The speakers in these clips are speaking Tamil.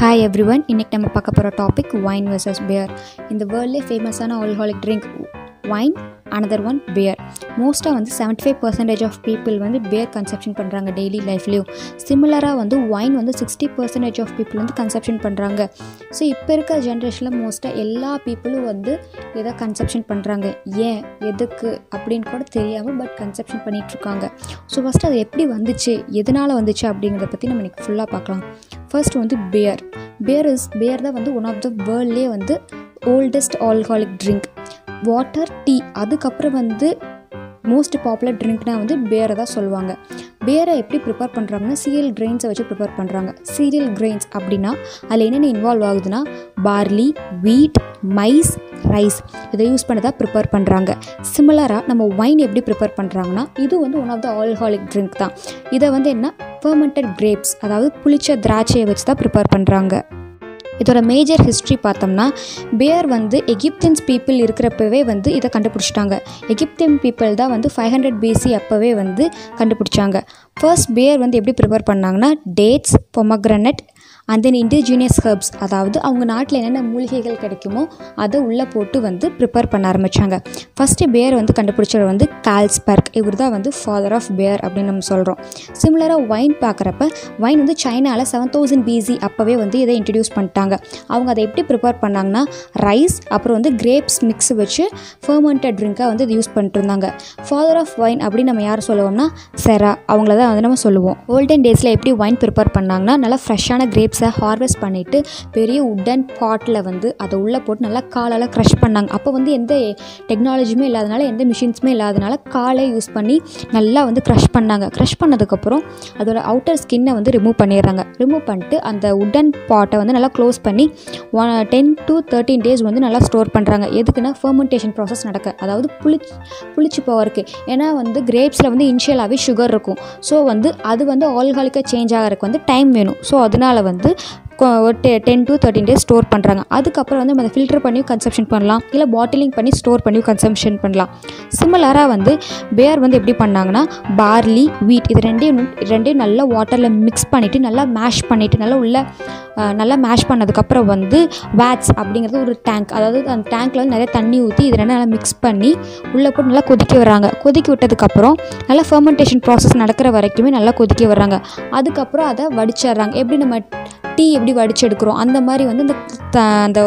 ஹாய் எவ்ரி ஒன் இன்றைக்கி நம்ம பார்க்க போகிற டாபிக் வைன் வர்சஸ் பியர் இந்த வேர்ல்ட்லேயே ஃபேமஸான alcoholic drink wine another one beer மோஸ்ட்டாக வந்து seventy five percentage of people வந்து பியர் கன்சப்ஷன் பண்ணுறாங்க டெய்லி லைஃப்லேயும் சிமிலராக வந்து வைன் வந்து சிக்ஸ்டி பர்சன்டேஜ் ஆஃப் பீப்புள் வந்து கன்சப்ஷன் பண்ணுறாங்க ஸோ இப்போ இருக்க ஜென்ரேஷனில் மோஸ்ட்டாக எல்லா பீப்புளும் வந்து எதை கன்சப்ஷன் பண்ணுறாங்க ஏன் எதுக்கு அப்படின்னு கூட தெரியாமல் பட் கன்சப்ஷன் பண்ணிகிட்ருக்காங்க ஸோ ஃபஸ்ட்டு அது எப்படி வந்துச்சு எதனால் வந்துச்சு அப்படிங்கிறத பற்றி நம்ம இன்றைக்கி ஃபுல்லாக பார்க்கலாம் ஃபர்ஸ்ட் வந்து பியர் பியர் இஸ் பியர் தான் வந்து ஒன் ஆஃப் த வேர்ல்ட்லேயே வந்து oldest alcoholic drink water tea அதுக்கப்புறம் வந்து மோஸ்ட் பாப்புலர் ட்ரிங்க்னா வந்து பேரை தான் சொல்லுவாங்க பேரை எப்படி ப்ரிப்பேர் பண்ணுறாங்கன்னா சீரியல் கிரெயின்ஸை வச்சு ப்ரிப்பேர் பண்ணுறாங்க சீரியல் கிரெயின்ஸ் அப்படின்னா அதில் என்னென்ன இன்வால்வ் ஆகுதுன்னா பார்லி வீட் மைஸ் ரைஸ் இதை யூஸ் பண்ணி தான் ப்ரிப்பேர் பண்ணுறாங்க சிமிலராக நம்ம ஒயின் எப்படி ப்ரிப்பேர் பண்ணுறாங்கன்னா இது வந்து one of the alcoholic drink தான் இதை வந்து என்ன ஃபர்மெண்டட் கிரேப்ஸ் அதாவது புளிச்ச திராட்சையை வச்சு தான் ப்ரிப்பேர் பண்ணுறாங்க இதோட மேஜர் ஹிஸ்ட்ரி பார்த்தோம்னா பியர் வந்து எகிப்தியன்ஸ் பீப்புள் இருக்கிறப்பவே வந்து இதை கண்டுபிடிச்சிட்டாங்க எகிப்தியன் பீப்புள் தான் வந்து ஃபைவ் ஹண்ட்ரட் பிசி அப்போவே வந்து கண்டுபிடிச்சாங்க ஃபர்ஸ்ட் பியர் வந்து எப்படி ப்ரிப்பேர் பண்ணாங்கன்னா dates pomegranate and then indigenous herbs அதாவது அவங்க நாட்டில் என்னென்ன மூலிகைகள் கிடைக்குமோ அதை உள்ளே போட்டு வந்து ப்ரிப்பேர் பண்ண ஆரம்பித்தாங்க ஃபஸ்ட்டு பேர் வந்து கண்டுபிடிச்சவர் வந்து கால்ஸ்பர்க் இவர் தான் வந்து ஃபாதர் ஆஃப் பேர் அப்படின்னு நம்ம சொல்கிறோம் சிமிலராக ஒயின் பார்க்குறப்ப ஒயின் வந்து சைனாவில் செவன் தௌசண்ட் பிசி அப்போவே வந்து இதை இன்ட்ரடியூஸ் பண்ணிட்டாங்க அவங்க அதை எப்படி ப்ரிப்பேர் பண்ணாங்கன்னா ரைஸ் அப்புறம் வந்து கிரேப்ஸ் மிக்ஸ் வச்சு ஃபர்மெண்டட் ட்ரிங்காக வந்து இது யூஸ் பண்ணிட்டு இருந்தாங்க ஃபாதர் ஆஃப் ஒயின் அப்படின்னு நம்ம யார் சொல்லுவோம்னா செரா அவங்கள தான் வந்து நம்ம சொல்லுவோம் ஓல்டன் டேஸில் எப்படி ஒயின் ப்ரிப்பேர் பண்ணாங்கன்னா நல்லா ஃப்ரெஷ்ஷான கிரேப்ஸை ஹார்வெஸ்ட் பண்ணிவிட்டு பெரிய உட்டன் பாட்டில் வந்து அதை உள்ளே போட்டு நல்லா காலால் க்ரஷ் பண்ணாங்க அப்போ வந்து எந்த டெக்னாலஜியுமே இல்லாதனால எந்த மிஷின்ஸுமே இல்லாதனால காலை யூஸ் பண்ணி நல்லா வந்து க்ரஷ் பண்ணாங்க க்ரஷ் பண்ணதுக்கப்புறம் அதோட அவுட்டர் ஸ்கின்னை வந்து ரிமூவ் பண்ணிடுறாங்க ரிமூவ் பண்ணிட்டு அந்த உட்டன் பாட்டை வந்து நல்லா க்ளோஸ் பண்ணி one ten to thirteen days வந்து நல்லா ஸ்டோர் பண்ணுறாங்க எதுக்குன்னா ஃபர்மெண்டேஷன் ப்ராசஸ் நடக்க அதாவது புளிச் புளிச்சு போகிறதுக்கு ஏன்னா வந்து கிரேப்ஸில் வந்து இனிஷியலாகவே சுகர் இருக்கும் ஸோ வந்து அது வந்து ஆல்காலிக்காக சேஞ்ச் ஆகிறதுக்கு வந்து டைம் வேணும் ஸோ அதனால் வந்து ஒரு டெ ten to thirteen days store பண்ணுறாங்க அதுக்கப்புறம் வந்து நம்ம அதை ஃபில்டர் பண்ணி கன்சப்ஷன் பண்ணலாம் இல்லை பாட்டிலிங் பண்ணி ஸ்டோர் பண்ணி கன்சம்ஷன் பண்ணலாம் சிமிலராக வந்து பேர் வந்து எப்படி பண்ணாங்கன்னா பார்லி வீட் இது ரெண்டையும் ரெண்டையும் நல்லா வாட்டரில் மிக்ஸ் பண்ணிவிட்டு நல்லா மேஷ் பண்ணிவிட்டு நல்லா உள்ள நல்லா மேஷ் பண்ணதுக்கப்புறம் வந்து வேட்ஸ் அப்படிங்கிறது ஒரு டேங்க் அதாவது அந்த டேங்க்கில் வந்து நிறைய தண்ணி ஊற்றி இது ரெண்டும் நல்லா மிக்ஸ் பண்ணி உள்ளே போட்டு நல்லா கொதிக்க வர்றாங்க கொதிக்க விட்டதுக்கப்புறம் நல்லா ஃபர்மெண்டேஷன் ப்ராசஸ் நடக்கிற வரைக்குமே நல்லா கொதிக்க வர்றாங்க அதுக்கப்புறம் அதை வடிச்சிடுறாங்க எப்படி நம்ம டீ எப்படி வடிச்சு எடுக்கிறோம் அந்த மாதிரி வந்து இந்த அந்த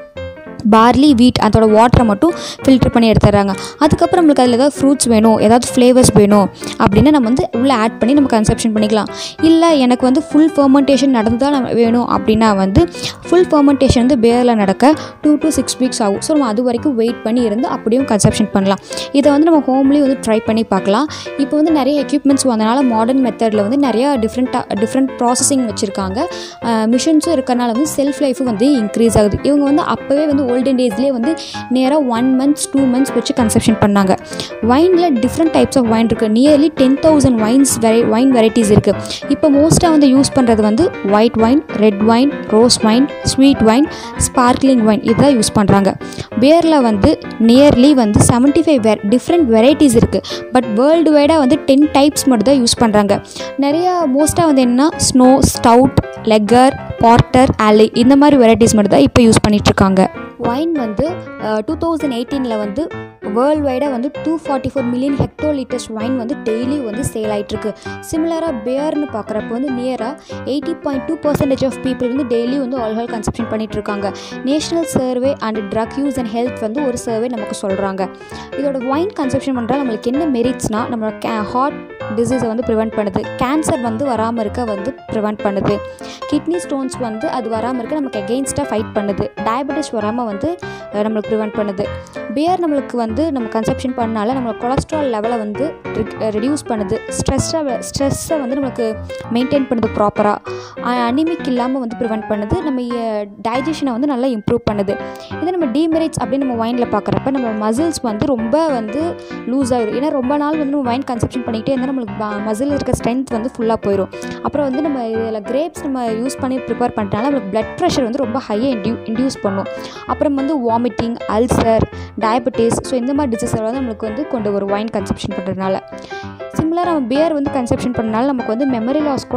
பார்லி வீட் அதோட வாட்டரை மட்டும் ஃபில்டர் பண்ணி எடுத்துடுறாங்க அதுக்கப்புறம் நம்மளுக்கு அதில் ஏதாவது ஃப்ரூட்ஸ் வேணும் ஏதாவது ஃப்ளேவர்ஸ் வேணும் அப்படின்னா நம்ம வந்து உள்ளே ஆட் பண்ணி நம்ம கன்சப்ஷன் பண்ணிக்கலாம் இல்லை எனக்கு வந்து ஃபுல் ஃபர்மெண்டேஷன் நடந்து தான் நம்ம வேணும் அப்படின்னா வந்து ஃபுல் ஃபர்மெண்டேஷன் வந்து பேரில் நடக்க டூ டு சிக்ஸ் வீக்ஸ் ஆகும் ஸோ நம்ம அது வரைக்கும் வெயிட் பண்ணி இருந்து அப்படியும் கன்சப்ஷன் பண்ணலாம் இதை வந்து நம்ம ஹோம்லேயும் வந்து ட்ரை பண்ணி பார்க்கலாம் இப்போ வந்து நிறைய எக்யூப்மெண்ட்ஸ் வந்தனால மாடர்ன் மெத்தடில் வந்து நிறையா டிஃப்ரெண்ட்டாக டிஃப்ரெண்ட் ப்ராசஸிங் வச்சுருக்காங்க மிஷின்ஸும் இருக்கிறனால வந்து செல்ஃப் லைஃபும் வந்து இன்க்ரீஸ் ஆகுது இவங்க வந்து அப்போவே வந்து ஓல்டன் டேஸ்லேயே வந்து நேராக ஒன் மந்த்ஸ் டூ மந்த்ஸ் வச்சு கன்சப்ஷன் பண்ணாங்க வைனில் டிஃப்ரெண்ட் டைப்ஸ் ஆஃப் வைன் இருக்குது நியர்லி டென் தௌசண்ட் வைன்ஸ் வெரை வைன் வெரைட்டிஸ் இருக்குது இப்போ மோஸ்ட்டாக வந்து யூஸ் பண்ணுறது வந்து white wine red wine rose wine sweet wine sparkling wine இதுதான் யூஸ் பண்ணுறாங்க பேரில் வந்து நியர்லி வந்து செவன்ட்டி ஃபைவ் வெ டிஃப்ரெண்ட் வெரைட்டிஸ் இருக்குது பட் வேர்ல்டு வைடாக வந்து டென் டைப்ஸ் மட்டும் தான் யூஸ் பண்ணுறாங்க நிறையா மோஸ்ட்டாக வந்து என்னென்னா ஸ்னோ ஸ்டவுட் லெக்கர் பார்ட்டர் ஆலி இந்த மாதிரி வெரைட்டிஸ் மட்டும் தான் இப்போ யூஸ் பண்ணிகிட்ருக்காங்க ஒயின் வந்து டூ தௌசண்ட் எயிட்டீனில் வந்து வேர்ல்டு வைடாக வந்து two forty four million hectolitres wine வந்து டெய்லி வந்து சேல் ஆகிட்டுருக்கு சிமிலராக பேர்னு பார்க்குறப்ப வந்து நியராக eighty point two percentage of people வந்து டெய்லி வந்து ஆல்கஹால் கன்சப்ஷன் பண்ணிட்டு இருக்காங்க national survey and drug use and health வந்து ஒரு சர்வே நமக்கு சொல்கிறாங்க இதோட ஒயின் கன்சப்ஷன் பண்ணுறால் நம்மளுக்கு என்ன மெரிட்ஸ்னால் நம்மளோட கே ஹார்ட் டிசீஸை வந்து ப்ரிவெண்ட் பண்ணுது கேன்சர் வந்து வராமல் இருக்க வந்து ப்ரிவெண்ட் பண்ணுது கிட்னி ஸ்டோன்ஸ் வந்து அது வராமல் இருக்க நமக்கு எகெயின்ஸ்டாக ஃபைட் பண்ணுது டயபெட்டிஸ் வராமல் வந்து நம்மளுக்கு ப்ரிவெண்ட் பண்ணுது பியர் நம்மளுக்கு வந்து நம்ம கன்சப்ஷன் பண்ணால நம்மளோட கொலஸ்ட்ரால் லெவலை வந்து ரெடியூஸ் பண்ணுது ஸ்ட்ரெஸ்ஸை ஸ்ட்ரெஸ்ஸை வந்து நம்மளுக்கு மெயின்டைன் பண்ணுது ப்ராப்பராக அனிமிக் இல்லாமல் வந்து ப்ரிவெண்ட் பண்ணுது நம்ம டைஜஷனை வந்து நல்லா இம்ப்ரூவ் பண்ணுது இதை நம்ம டீமெரிட்ஸ் அப்படின்னு நம்ம வைனில் பார்க்குறப்ப நம்ம மசில்ஸ் வந்து ரொம்ப வந்து லூஸ் ஆகிடும் ஏன்னா ரொம்ப நாள் வந்து நம்ம வைன் கன்சப்ஷன் பண்ணிக்கிட்டே இருந்தால் நம்மளுக்கு மசில் இருக்க ஸ்ட்ரென்த் வந்து ஃபுல்லாக போயிடும் அப்புறம் வந்து நம்ம இதில் கிரேப்ஸ் நம்ம யூஸ் பண்ணி ப்ரிப்பேர் பண்ணிட்டனால நம்மளுக்கு ப்ளட் ப்ரெஷர் வந்து ரொம்ப ஹையாக இன்டியூ இன்டியூஸ் பண்ணும் அப்புறம் வந்து வாமிட்டிங் அல்சர் டயபெட்டிஸ் ஸோ இந்த மாதிரி டிசீஸ் வந்து நம்மளுக்கு வந்து கொண்டு வரும் வைன் கன்சப்ஷன் பண்ணுறதுனால சிமிலர் நம்ம பியர் வந்து கன்சப்ஷன் பண்ணனால நமக்கு வந்து மெமரி லாஸ் கூட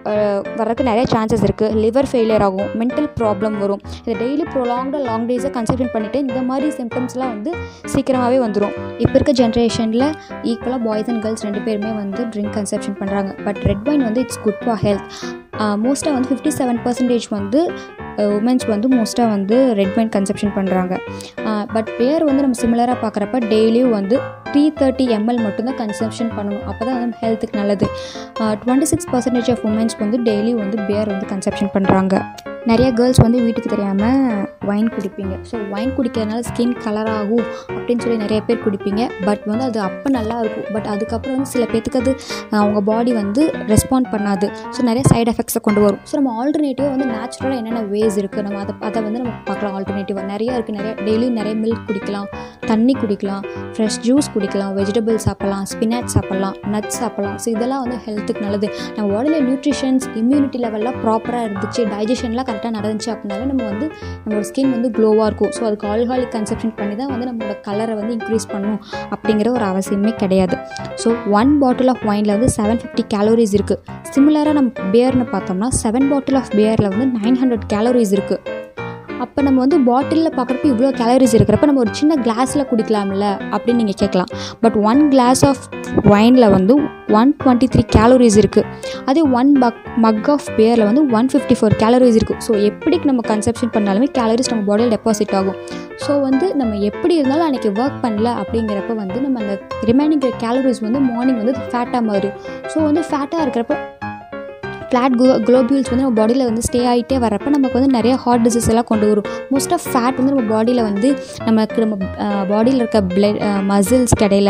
வரக்கு நிறைய சான்சஸ் இருக்குது லிவர் ஃபெயிலியர் ஆகும் மென்டல் ப்ராப்ளம் வரும் இதை டெய்லி ப்ரொலாங்டாக லாங் டேஸை கன்சல்ட் பண்ணிவிட்டு இந்த மாதிரி சிம்டம்ஸ்லாம் வந்து சீக்கிரமாகவே வந்துடும் இப்போ இருக்க ஜென்ரேஷனில் ஈக்குவலாக பாய்ஸ் அண்ட் கேர்ள்ஸ் ரெண்டு பேருமே வந்து ட்ரிங்க் கன்சப்ஷன் பண்ணுறாங்க பட் ரெட் வைன் வந்து இட்ஸ் குட் ஃபார் ஹெல்த் மோஸ்ட்டாக வந்து ஃபிஃப்டி செவன் பர்சன்டேஜ் வந்து உமன்ஸ் வந்து மோஸ்ட்டாக வந்து ரெட் வைன் கன்சப்ஷன் பண்ணுறாங்க பட் பேர் வந்து நம்ம சிமிலராக பார்க்குறப்ப டெய்லியும் வந்து த்ரீ தேர்ட்டி எம்எல் மட்டும்தான் கன்சப்ஷன் பண்ணணும் அப்போ தான் வந்து ஹெல்த்துக்கு நல்லது twenty six percentage of womens வந்து டெய்லி வந்து பியர் வந்து கன்சப்ஷன் பண்ணுறாங்க நிறைய கேர்ள்ஸ் வந்து வீட்டுக்கு தெரியாமல் வைன் குடிப்பீங்க ஸோ வைன் குடிக்கிறதுனால ஸ்கின் கலர் ஆகும் அப்படின்னு சொல்லி நிறைய பேர் குடிப்பீங்க பட் வந்து அது அப்போ நல்லா இருக்கும் பட் அதுக்கப்புறம் வந்து சில பேத்துக்கு அது அவங்க பாடி வந்து ரெஸ்பாண்ட் பண்ணாது ஸோ நிறைய சைட் எஃபெக்ட்ஸை கொண்டு வரும் ஸோ நம்ம ஆல்டர்னேட்டிவாக வந்து நேச்சுரலாக என்னென்ன வேஸ் இருக்குது நம்ம அதை அதை வந்து நம்ம பார்க்கலாம் ஆல்டர்னேட்டிவாக நிறைய இருக்குது நிறைய டெய்லியும் நிறைய மில்க் குடிக்கலாம் தண்ணி குடிக்கலாம் ஃப்ரெஷ் ஜூஸ் குடிக்கலாம் வெஜிடபிள்ஸ் சாப்பிட்லாம் ஸ்பினாச் சாப்பிட்லாம் நட்ஸ் சாப்பிட்லாம் ஸோ இதெல்லாம் வந்து ஹெல்த்துக்கு நல்லது நம்ம பாடியில் நியூட்ரிஷன்ஸ் இம்யூனிட்டி லெவல்லாம் ப்ராப்பராக இருந்துச்சு டைஜஷன்லாம் கரெக்டாக நடந்துச்சு அப்படின்னாவே நம்ம வந்து நம்மளோட ஸ்கின் வந்து க்ளோவாக இருக்கும் ஸோ அதுக்கு ஆல்காலிக் கன்சப்ஷன் பண்ணி தான் வந்து நம்மளோட கலரை வந்து இன்க்ரீஸ் பண்ணணும் அப்படிங்கிற ஒரு அவசியமே கிடையாது ஸோ ஒன் பாட்டில் ஆஃப் ஒயினில் வந்து செவன் ஃபிஃப்டி கேலோரிஸ் இருக்குது சிமிலராக நம்ம பியர்னு பார்த்தோம்னா செவன் பாட்டில் ஆஃப் பியரில் வந்து நைன் ஹண்ட்ரட் கேலோரிஸ் இருக்குது அப்போ நம்ம வந்து பாட்டிலில் பார்க்குறப்ப இவ்வளோ கேலரிஸ் இருக்கிறப்ப நம்ம ஒரு சின்ன கிளாஸில் குடிக்கலாம்ல அப்படின்னு நீங்கள் கேட்கலாம் பட் ஒன் கிளாஸ் ஆஃப் ஒயினில் வந்து ஒன் டுவெண்ட்டி த்ரீ கேலரிஸ் இருக்குது அதே ஒன் பக் மக் ஆஃப் பேரில் வந்து ஒன் ஃபிஃப்டி ஃபோர் கேலரிஸ் இருக்குது ஸோ எப்படி நம்ம கன்சப்ஷன் பண்ணாலுமே கேலரிஸ் நம்ம பாடியில் டெபாசிட் ஆகும் ஸோ வந்து நம்ம எப்படி இருந்தாலும் அன்றைக்கி ஒர்க் பண்ணல அப்படிங்கிறப்ப வந்து நம்ம அந்த ரிமைனிங் கேலரிஸ் வந்து மார்னிங் வந்து ஃபேட்டாக மாறும் ஸோ வந்து ஃபேட்டாக இருக்கிறப்ப ஃப்ளாட் குளோ குளோபியூல்ஸ் வந்து நம்ம பாடியில் வந்து ஸ்டே ஆகிட்டே வரப்போ நமக்கு வந்து நிறைய ஹார்ட் டிசீஸ் எல்லாம் கொண்டு வரும் மோஸ்ட் ஆஃப் ஃபேட் வந்து நம்ம பாடியில் வந்து நமக்கு நம்ம பாடியில் இருக்க பிளட் மசில்ஸ் கடையில்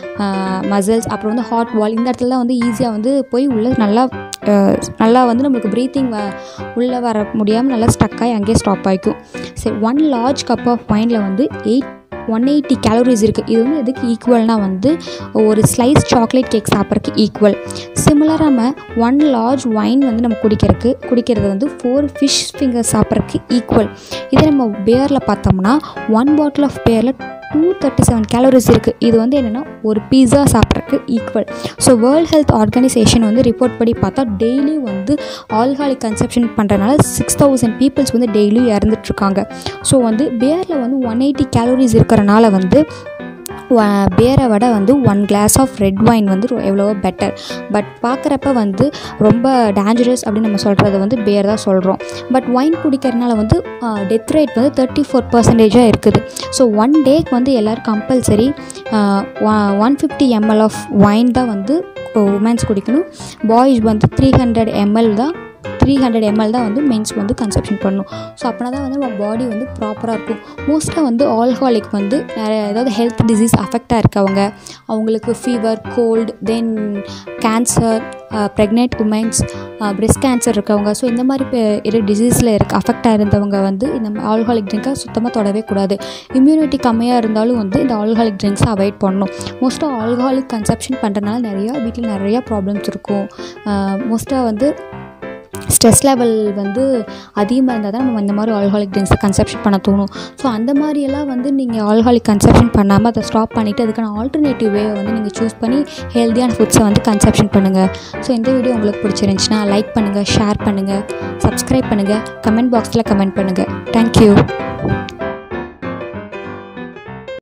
மசில்ஸ் அப்புறம் வந்து ஹார்ட் வால் இந்த இடத்துலலாம் வந்து ஈஸியாக வந்து போய் உள்ளே நல்லா நல்லா வந்து நம்மளுக்கு ப்ரீத்திங் வ உள்ளே வர முடியாமல் நல்லா ஸ்டக் ஆகி அங்கேயே ஸ்டாப் ஆகிக்கும் சரி ஒன் லார்ஜ் கப் ஆஃப் வைனில் வந்து எயிட் ஒன் எயிட்டி கேலரிஸ் இருக்குது இது வந்து எதுக்கு ஈக்குவல்னால் வந்து ஒரு ஸ்லைஸ் சாக்லேட் கேக் சாப்பிட்றதுக்கு ஈக்குவல் சிமிலராக நம்ம ஒன் லார்ஜ் ஒயின் வந்து நம்ம குடிக்கிறதுக்கு குடிக்கிறது வந்து ஃபோர் ஃபிஷ் ஃபிங்கர் சாப்பிட்றதுக்கு ஈக்குவல் இதே நம்ம பேரில் பார்த்தோம்னா ஒன் பாட்டில் ஆஃப் பேரில் டூ தேர்ட்டி செவன் கேலரிஸ் இருக்குது இது வந்து என்னென்னா ஒரு பீஸா சாப்பிட்றதுக்கு equal so world health organisation வந்து ரிப்போர்ட் படி பார்த்தா டெய்லி வந்து ஆல்காலிக் கன்சப்ஷன் பண்ணுறதுனால சிக்ஸ் தௌசண்ட் பீப்புள்ஸ் வந்து டெய்லியும் இறந்துட்டுருக்காங்க ஸோ வந்து பேரில் வந்து ஒன் எயிட்டி கேலரிஸ் இருக்கிறனால வந்து பேரை விட வந்து one glass of red wine வந்து எவ்வளவோ பெட்டர் பட் பார்க்குறப்ப வந்து ரொம்ப டேஞ்சரஸ் அப்படின்னு நம்ம சொல்கிறது வந்து பேர் தான் சொல்கிறோம் பட் ஒயின் குடிக்கிறதுனால வந்து டெத் ரேட் வந்து தேர்ட்டி ஃபோர் பர்சன்டேஜாக இருக்குது ஸோ ஒன் டேக்கு வந்து எல்லோரும் compulsory one fifty ML of wine தான் வந்து உமன்ஸ் குடிக்கணும் பாய்ஸ் வந்து த்ரீ ஹண்ட்ரட் எம்எல் தான் த்ரீ ஹண்ட்ரட் எம்எல் தான் வந்து மென்ஸ் வந்து கன்சப்ஷன் பண்ணணும் ஸோ அப்படின்னா தான் வந்து நம்ம பாடி வந்து ப்ராப்பராக இருக்கும் மோஸ்ட்டாக வந்து ஆல்காலிக் வந்து நிறைய ஏதாவது ஹெல்த் டிசீஸ் அஃபெக்டாக இருக்கவங்க அவங்களுக்கு fever cold then cancer pregnant womens breast cancer இருக்கவங்க ஸோ இந்த மாதிரி இரு டிசீஸில் இருக்க அஃபெக்டாக இருந்தவங்க வந்து இந்த ஆல்காலிக் ட்ரிங்கை சுத்தமாக தொடவே கூடாது இம்யூனிட்டி கம்மியாக இருந்தாலும் வந்து இந்த ஆல்காலிக் ட்ரிங்க்ஸை அவாய்ட் பண்ணணும் மோஸ்ட்டாக ஆல்காலிக் கன்சப்ஷன் பண்ணுறதுனால நிறையா வீட்டில் நிறையா ப்ராப்ளம்ஸ் இருக்கும் மோஸ்ட்டாக வந்து ஸ்ட்ரெஸ் லெவல் வந்து அதிகமாக இருந்தால் தான் நம்ம இந்த மாதிரி ஆல்காலிக் ட்ரிங்க்ஸை கன்சப்ஷன் பண்ண தோணும் ஸோ அந்த மாதிரியெல்லாம் வந்து நீங்கள் ஆல்காலிக் கன்சப்ஷன் பண்ணாமல் அதை ஸ்டாப் பண்ணிவிட்டு அதுக்கான ஆல்டர்னேட்டிவ் வே வந்து நீங்கள் சூஸ் பண்ணி ஹெல்த்தியான ஃபுட்ஸை வந்து கன்சப்ஷன் பண்ணுங்கள் ஸோ இந்த வீடியோ உங்களுக்கு பிடிச்சிருந்துச்சுன்னா லைக் பண்ணுங்கள் ஷேர் பண்ணுங்கள் சப்ஸ்கிரைப் பண்ணுங்கள் கமெண்ட் பாக்ஸில் கமெண்ட் பண்ணுங்கள் தேங்க்யூ